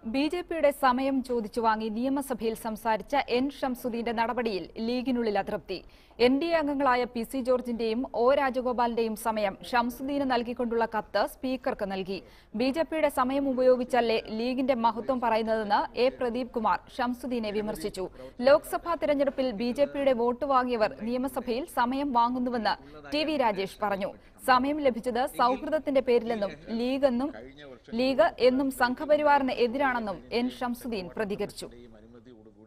B ജെ പിയുടെ സമയം ചോദിച്ചു വാങ്ങി നിയമസഭയിൽ സംസാരിച്ച എൻ ഷംസുദ്ദീന്റെ നടപടിയിൽ ലീഗിനുള്ളിൽ അതൃപ്തി എൻ ഡി എ അംഗങ്ങളായ പി സി ജോർജിന്റെയും ഒ രാജഗോപാലിന്റെയും സമയം ഷംസുദ്ദീന് നൽകിക്കൊണ്ടുള്ള കത്ത് സ്പീക്കർക്ക് നൽകി ബി ജെ പിയുടെ സമയം ഉപയോഗിച്ചല്ലേ ലീഗിന്റെ മഹത്വം പറയുന്നതെന്ന് എ പ്രദീപ് കുമാർ ഷംസുദ്ദീനെ വിമർശിച്ചു ലോക്സഭാ തെരഞ്ഞെടുപ്പിൽ ബി ജെ പിയുടെ വോട്ട് വാങ്ങിയവർ നിയമസഭയിൽ സമയം വാങ്ങുന്നുവെന്ന് ടി വി രാജേഷ് പറഞ്ഞു സമയം ലഭിച്ചത് സൌഹൃദത്തിന്റെ പേരിലെന്നും ലീഗെന്നും ലീഗ് എന്നും സംഘപരിവാറിന് എതിരാണെന്നും എൻ ഷംസുദ്ദീൻ പ്രതികരിച്ചു